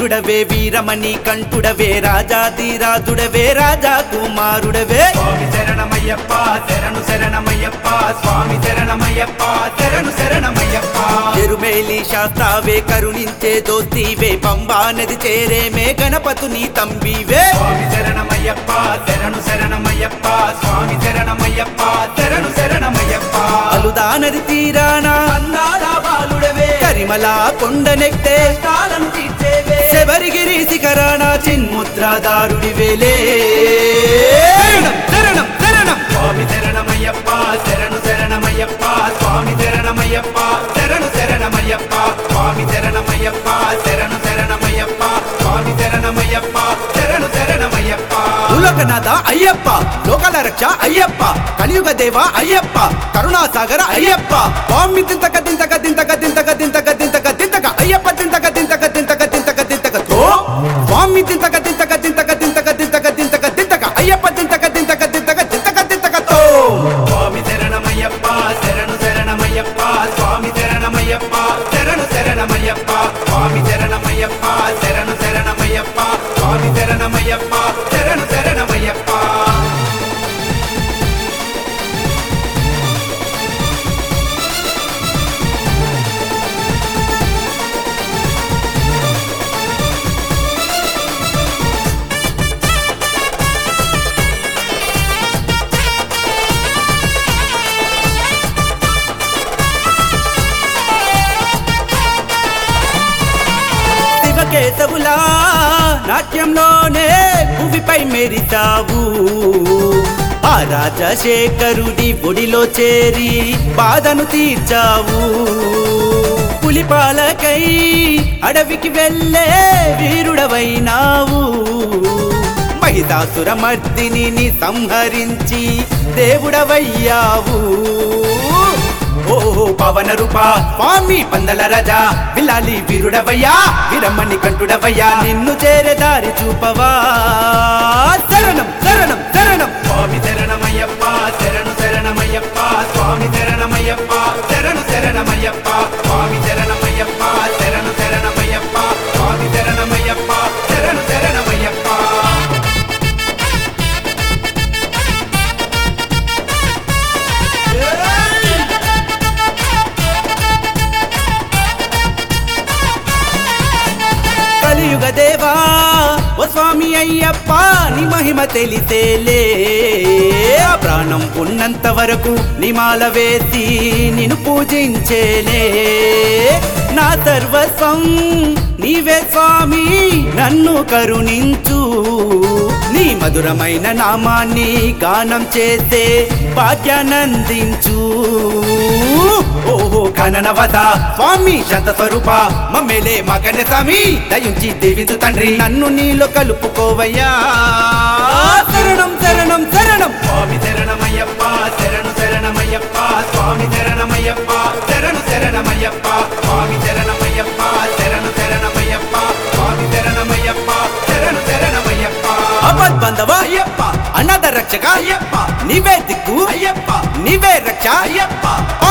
వీరుడవే వీరమణి కంఠుడవే రాజాదిరాజుడవే రాజా కుమారుడవే స్వామి శరణమయ్యప్ప శరణు శరణమయ్యప్ప స్వామి శరణమయ్యప్ప శరణు శరణమయ్యప్ప ఎరుమేలి శాస్త్రావే కరుణించే దోస్తీవే పంబా నది చేరేమే గణపతుని తంబివే స్వామి శరణమయ్యప్ప శరణు శరణమయ్యప్ప స్వామి శరణమయ్యప్ప శరణు శరణమయ్యప్ప అలుదా నది తీరాన అందాల బాలుడవే కరిమల కొండనెక్తే కాలం తీర్చేవే శబరిగిరి శిఖరాన చిన్ముద్రాదారుడివేలే శరణం శరణం శరణం స్వామి శరణమయ్యప్ప శరణు శరణమయ్యప్ప స్వామి శరణమయ్యప్ప శరణు శరణమయ్యప్ప స్వామి శరణమయ్యప్ప శరణు శరణమయ్యప్ప స్వామి శరణమయ్యప్ప శరణు శరణమయ్యప్ప భూలోకనాథ అయ్యప్ప లోకాల రక్ష అయ్యప్ప కలియుగ దేవ అయ్యప్ప కరుణాసాగర అయ్యప్ప స్వామి దింతక దింతక దింతక దింతక దింతక దింతక దింతక అయ్యప్ప దింతక దింతక దింతక దింతక దింతక తో స్వామి దింతక దింతక దింతక దింతక దింతక దింతక దింతక అయ్యప్ప దింతక దింతక దింతక దింతక దింతక తో స్వామి శరణమయ్యప్ప శరణు శరణమయ్యప్ప స్వామి శరణమయ్యప్ప శరణు శరణమయ్యప్ప స్వామి శరణమయ్యప్ప శరణు శరణమయ్యప్ప స్వామి శరణమయ్యప్ప శరణు శరణమయ్యప్ప శివకేశవులా నాట్యంలోనే భూమిపై మెరితావు ఆ రాజశేఖరుడి ఒడిలో చేరి బాధను తీర్చావు పులిపాలకై అడవికి వెళ్ళే వీరుడవైనావు మహితాసుర మర్దిని సంహరించి దేవుడవయ్యావు ఓ పవన రూప స్వామి పందల రజా విలాలి వీరుడవయ్యా వీరమ్మని కంటుడవయ్యా నిన్ను చేరే దారి చూపవా శరణం శరణం శరణం స్వామి శరణమయ్యప్ప శరణు శరణమయ్యప్ప స్వామి శరణమయ్యప్ప శరణు శరణమయ్యప్ప స్వామి శరణమయ్యప్ప శరణు శరణమయ్యప్ప స్వామి శరణమయ్యప్ప శరణు శరణమయ్యప్ప కలియుగ దేవా ఓ స్వామి అయ్యప్ప నీ మహిమ తెలిసేలే ఆ ప్రాణం ఉన్నంత వరకు నిమాల వేసి నిన్ను పూజించేలే నా సర్వస్వం నీవే స్వామి నన్ను కరుణించు నీ మధురమైన నామాన్ని గానం చేసే భాగ్యానందించు ఓహో కననవత స్వామి శాంత స్వరూప మమ్మేలే మగన స్వామి దయించి దేవించు తండ్రి నన్ను నీలో కలుపుకోవయ్యా శరణం శరణం శరణం స్వామి శరణమయ్యప్ప శరణు శరణమయ్యప్ప స్వామి శరణమయ్యప్ప శరణు శరణమయ్యప్ప స్వామి శరణమయ్యప్ప శరణు శరణమయ్యప్ప స్వామి శరణమయ్యప్ప శరణు శరణమయ్యప్ప అపద్ బంధవ అయ్యప్ప అన్నద రక్షక అయ్యప్ప నీవే దిక్కు అయ్యప్ప నీవే రక్ష అయ్యప్ప